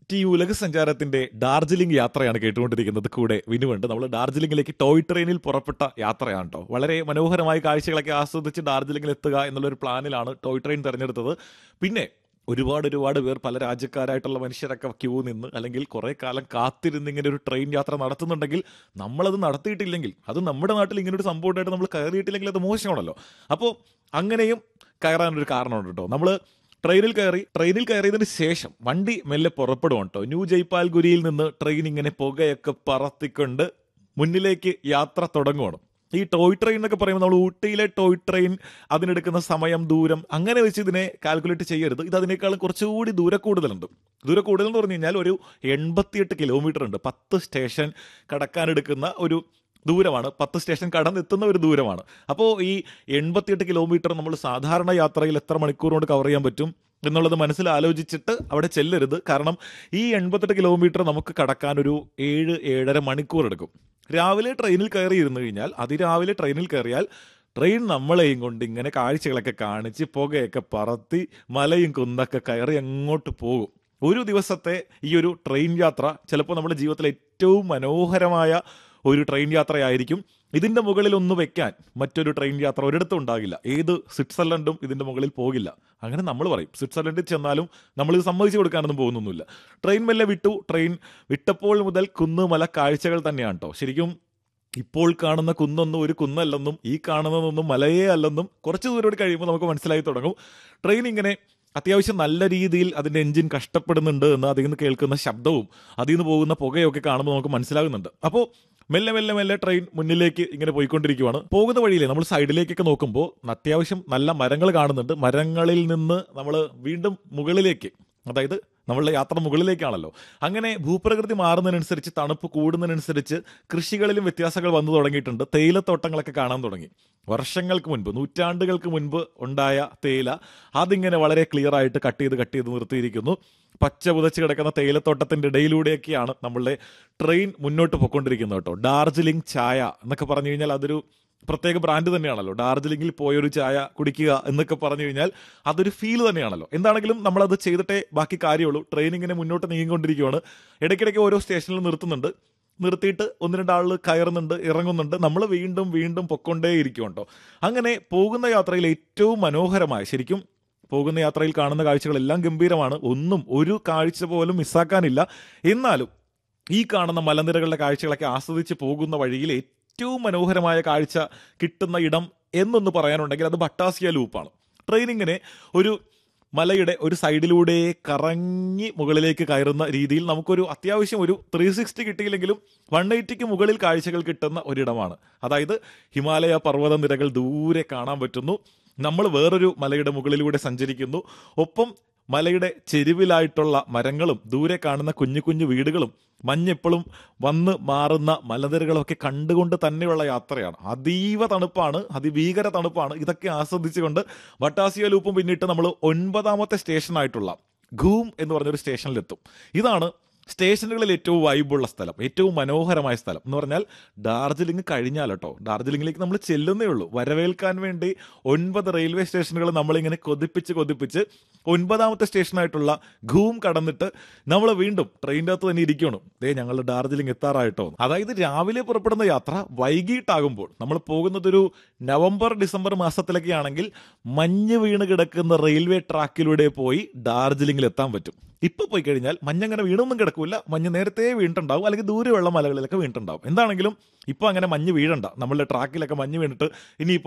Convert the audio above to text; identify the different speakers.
Speaker 1: ഈ ഉലക സഞ്ചാരത്തിന്റെ ഡാർജിലിംഗ് യാത്രയാണ് കേട്ടുകൊണ്ടിരിക്കുന്നത് കൂടെ വിനുവുണ്ട് നമ്മൾ ഡാർജിലിംഗിലേക്ക് ടോയ് ട്രെയിനിൽ പുറപ്പെട്ട യാത്രയാണ് കേട്ടോ വളരെ മനോഹരമായ കാഴ്ചകളൊക്കെ ആസ്വദിച്ച് ഡാർജിലിംഗിൽ എത്തുക എന്നുള്ളൊരു പ്ലാനിലാണ് ടോയ് ട്രെയിൻ തിരഞ്ഞെടുത്തത് പിന്നെ ഒരുപാട് ഒരുപാട് പേർ പല രാജ്യക്കാരായിട്ടുള്ള മനുഷ്യരൊക്കെ ക്യൂ നിന്ന് അല്ലെങ്കിൽ കുറെ കാലം കാത്തിരുന്ന് ഇങ്ങനെ ഒരു ട്രെയിൻ യാത്ര നടത്തുന്നുണ്ടെങ്കിൽ നമ്മളത് നടത്തിയിട്ടില്ലെങ്കിൽ അത് നമ്മുടെ നാട്ടിൽ ഇങ്ങനെ ഒരു സംഭവമായിട്ട് നമ്മൾ കയറിയിട്ടില്ലെങ്കിൽ അത് മോശമാണല്ലോ അപ്പോൾ അങ്ങനെയും കയറാനൊരു കാരണമുണ്ട് കേട്ടോ നമ്മൾ ട്രെയിനിൽ കയറി ട്രെയിനിൽ കയറിയതിന് ശേഷം വണ്ടി മെല്ലെ പുറപ്പെടും കേട്ടോ ന്യൂ ജയ്പാൽഗുരിയിൽ നിന്ന് ട്രെയിൻ ഇങ്ങനെ പുകയൊക്കെ പറത്തിക്കൊണ്ട് മുന്നിലേക്ക് യാത്ര തുടങ്ങുവാണ് ഈ ടോയ് ട്രെയിൻ എന്നൊക്കെ പറയുമ്പോൾ നമ്മൾ ഊട്ടിയിലെ ടോയ് ട്രെയിൻ അതിനെടുക്കുന്ന സമയം ദൂരം അങ്ങനെ വെച്ച് ഇതിനെ കാൽക്കുലേറ്റ് ചെയ്യരുത് ഇത് അതിനേക്കാളും കുറച്ചുകൂടി ദൂരെ കൂടുതലുണ്ട് ദൂരെ കൂടുതൽ എന്ന് പറഞ്ഞു കഴിഞ്ഞാൽ ഒരു എൺപത്തിയെട്ട് കിലോമീറ്റർ ഉണ്ട് പത്ത് സ്റ്റേഷൻ കടക്കാനെടുക്കുന്ന ഒരു ദൂരമാണ് പത്ത് സ്റ്റേഷൻ കടന്നെത്തുന്ന ഒരു ദൂരമാണ് അപ്പോൾ ഈ എൺപത്തിയെട്ട് കിലോമീറ്റർ നമ്മൾ സാധാരണ യാത്രയിൽ എത്ര മണിക്കൂർ കൊണ്ട് കവർ ചെയ്യാൻ പറ്റും എന്നുള്ളത് മനസ്സിൽ ആലോചിച്ചിട്ട് അവിടെ ചെല്ലരുത് കാരണം ഈ എൺപത്തെട്ട് കിലോമീറ്റർ നമുക്ക് കടക്കാൻ ഒരു ഏഴ് ഏഴര മണിക്കൂർ എടുക്കും രാവിലെ ട്രെയിനിൽ കയറി ഇരുന്ന് കഴിഞ്ഞാൽ അതിരാവിലെ ട്രെയിനിൽ കയറിയാൽ ട്രെയിൻ നമ്മളെയും കൊണ്ട് ഇങ്ങനെ കാഴ്ചകളൊക്കെ കാണിച്ച് പുകയൊക്കെ പറത്തി മലയും കുന്നൊക്കെ കയറി അങ്ങോട്ട് പോകും ഒരു ദിവസത്തെ ഈ ഒരു ട്രെയിൻ യാത്ര ചിലപ്പോൾ നമ്മുടെ ജീവിതത്തിലെ ഏറ്റവും മനോഹരമായ ഒരു ട്രെയിൻ യാത്രയായിരിക്കും ഇതിന്റെ മുകളിൽ ഒന്ന് വെക്കാൻ മറ്റൊരു ട്രെയിൻ യാത്ര ഒരിടത്തും ഉണ്ടാകില്ല ഏത് സ്വിറ്റ്സർലൻഡും ഇതിന്റെ മുകളിൽ പോകില്ല അങ്ങനെ നമ്മൾ പറയും സ്വിറ്റ്സർലൻഡിൽ ചെന്നാലും നമ്മൾ ഇത് സമ്മതിച്ചു കൊടുക്കാനൊന്നും പോകുന്നൊന്നുമില്ല ട്രെയിൻ മെല്ലെ വിട്ടു ട്രെയിൻ വിട്ടപ്പോൾ മുതൽ കുന്ന് മല കാഴ്ചകൾ തന്നെയാണ് കേട്ടോ ശരിക്കും ഇപ്പോൾ കാണുന്ന കുന്നൊന്നും ഒരു കുന്നല്ലെന്നും ഈ കാണുന്നതൊന്നും മലയേ അല്ലെന്നും കുറച്ച് ദൂരം കൂടി കഴിയുമ്പോൾ നമുക്ക് മനസ്സിലായി തുടങ്ങും ട്രെയിൻ ഇങ്ങനെ അത്യാവശ്യം നല്ല രീതിയിൽ അതിന്റെ എഞ്ചിൻ കഷ്ടപ്പെടുന്നുണ്ട് എന്ന് അതിൽ നിന്ന് കേൾക്കുന്ന ശബ്ദവും അതിൽ നിന്ന് പോകുന്ന പുകയൊക്കെ കാണുമ്പോൾ നമുക്ക് മനസ്സിലാകുന്നുണ്ട് അപ്പോൾ മെല്ലെ മെല്ലെ മെല്ലെ ട്രെയിൻ മുന്നിലേക്ക് ഇങ്ങനെ പോയിക്കൊണ്ടിരിക്കുവാണ് പോകുന്ന വഴിയിലെ നമ്മൾ സൈഡിലേക്കൊക്കെ നോക്കുമ്പോൾ അത്യാവശ്യം നല്ല മരങ്ങൾ കാണുന്നുണ്ട് മരങ്ങളിൽ നിന്ന് നമ്മൾ വീണ്ടും മുകളിലേക്ക് അതായത് നമ്മളുടെ യാത്ര മുകളിലേക്കാണല്ലോ അങ്ങനെ ഭൂപ്രകൃതി മാറുന്നതിനനുസരിച്ച് തണുപ്പ് കൂടുന്നതിനനുസരിച്ച് കൃഷികളിലും വ്യത്യാസങ്ങൾ വന്നു തുടങ്ങിയിട്ടുണ്ട് തേയിലത്തോട്ടങ്ങളൊക്കെ കാണാൻ തുടങ്ങി വർഷങ്ങൾക്ക് മുൻപ് നൂറ്റാണ്ടുകൾക്ക് മുൻപ് ഉണ്ടായ തേയില അതിങ്ങനെ വളരെ ക്ലിയർ ആയിട്ട് കട്ട് ചെയ്ത് കട്ട് ചെയ്ത് നിർത്തിയിരിക്കുന്നു പച്ച പുതച്ച് കിടക്കുന്ന തേയിലത്തോട്ടത്തിന്റെ ഇടയിലൂടെയൊക്കെയാണ് നമ്മളുടെ ട്രെയിൻ മുന്നോട്ട് പോയിക്കൊണ്ടിരിക്കുന്നത് കേട്ടോ ഡാർജിലിംഗ് ചായ എന്നൊക്കെ പറഞ്ഞു കഴിഞ്ഞാൽ അതൊരു പ്രത്യേക ബ്രാൻഡ് തന്നെയാണല്ലോ ഡാർജിലിംഗിൽ പോയൊരു ചായ കുടിക്കുക എന്നൊക്കെ പറഞ്ഞു കഴിഞ്ഞാൽ അതൊരു ഫീൽ തന്നെയാണല്ലോ എന്താണെങ്കിലും നമ്മളത് ചെയ്തിട്ടേ ബാക്കി കാര്യമുള്ളൂ ട്രെയിൻ ഇങ്ങനെ മുന്നോട്ട് നീങ്ങിക്കൊണ്ടിരിക്കുകയാണ് ഇടയ്ക്കിടയ്ക്ക് ഓരോ സ്റ്റേഷനിൽ നിർത്തുന്നുണ്ട് നിർത്തിയിട്ട് ഒന്ന് രണ്ട് ആളുകൾ കയറുന്നുണ്ട് ഇറങ്ങുന്നുണ്ട് നമ്മൾ വീണ്ടും വീണ്ടും പൊക്കൊണ്ടേ ഇരിക്കുമുണ്ടോ അങ്ങനെ പോകുന്ന യാത്രയിൽ ഏറ്റവും മനോഹരമായ ശരിക്കും പോകുന്ന യാത്രയിൽ കാണുന്ന കാഴ്ചകളെല്ലാം ഗംഭീരമാണ് ഒന്നും ഒരു കാഴ്ച പോലും മിസ്സാക്കാനില്ല എന്നാലും ഈ കാണുന്ന മലനിരകളുടെ കാഴ്ചകളൊക്കെ ആസ്വദിച്ച് പോകുന്ന വഴിയിൽ ഏറ്റവും മനോഹരമായ കാഴ്ച കിട്ടുന്ന ഇടം എന്നൊന്ന് പറയാനുണ്ടെങ്കിൽ അത് ബട്ടാസിയ ലൂപ്പാണ് ട്രെയിൻ ഇങ്ങനെ ഒരു മലയുടെ ഒരു സൈഡിലൂടെ കറങ്ങി മുകളിലേക്ക് കയറുന്ന രീതിയിൽ നമുക്കൊരു അത്യാവശ്യം ഒരു ത്രീ സിക്സ്റ്റി കിട്ടിയില്ലെങ്കിലും വൺ എയ്റ്റിക്ക് മുകളിൽ കാഴ്ചകൾ കിട്ടുന്ന ഒരിടമാണ് അതായത് ഹിമാലയ പർവ്വത നിരകൾ ദൂരെ കാണാൻ പറ്റുന്നു നമ്മൾ വേറൊരു മലയുടെ മുകളിലൂടെ സഞ്ചരിക്കുന്നു ഒപ്പം മലയുടെ ചെരുവിലായിട്ടുള്ള മരങ്ങളും ദൂരെ കാണുന്ന കുഞ്ഞു കുഞ്ഞു വീടുകളും മഞ്ഞെപ്പോഴും വന്ന് മാറുന്ന മലനിരകളൊക്കെ കണ്ടുകൊണ്ട് തന്നെയുള്ള യാത്രയാണ് അതീവ തണുപ്പാണ് അതിഭീകര തണുപ്പാണ് ഇതൊക്കെ ആസ്വദിച്ചുകൊണ്ട് വട്ടാസിയ ലൂപ്പും പിന്നിട്ട് നമ്മൾ ഒൻപതാമത്തെ സ്റ്റേഷനായിട്ടുള്ള ഘൂം എന്ന് പറഞ്ഞൊരു സ്റ്റേഷനിലെത്തും ഇതാണ് സ്റ്റേഷനുകളിൽ ഏറ്റവും വൈബുള്ള സ്ഥലം ഏറ്റവും മനോഹരമായ സ്ഥലം എന്ന് പറഞ്ഞാൽ ഡാർജിലിംഗ് കഴിഞ്ഞാൽ കേട്ടോ ഡാർജിലിംഗിലേക്ക് നമ്മൾ ചെല്ലുന്നേ ഉള്ളൂ വരവേൽക്കാൻ വേണ്ടി ഒൻപത് റെയിൽവേ സ്റ്റേഷനുകൾ നമ്മളിങ്ങനെ കൊതിപ്പിച്ച് കൊതിപ്പിച്ച് ഒൻപതാമത്തെ സ്റ്റേഷനായിട്ടുള്ള ഘൂം കടന്നിട്ട് നമ്മൾ വീണ്ടും ട്രെയിനിൻ്റെ അകത്ത് തന്നെ ഇരിക്കണം ദേ ഞങ്ങൾ ഡാർജിലിംഗ് എത്താറായിട്ടോ അതായത് രാവിലെ പുറപ്പെടുന്ന യാത്ര വൈകിട്ടാകുമ്പോൾ നമ്മൾ പോകുന്നതൊരു നവംബർ ഡിസംബർ മാസത്തിലൊക്കെ ആണെങ്കിൽ മഞ്ഞ് വീണ് കിടക്കുന്ന റെയിൽവേ ട്രാക്കിലൂടെ പോയി ഡാർജിലിംഗിൽ എത്താൻ പറ്റും ഇപ്പൊ പോയി കഴിഞ്ഞാൽ മഞ്ഞങ്ങനെ വീണൊന്നും കിടക്കില്ല മഞ്ഞ് നേരത്തെ വീണിട്ടുണ്ടാവും അല്ലെങ്കിൽ ദൂരെയുള്ള മലകളിലൊക്കെ വീണിട്ടുണ്ടാവും എന്താണെങ്കിലും ഇപ്പൊ അങ്ങനെ മഞ്ഞ് വീഴണ്ട നമ്മളുടെ ട്രാക്കിലൊക്കെ മഞ്ഞ് വീണിട്ട് ഇനി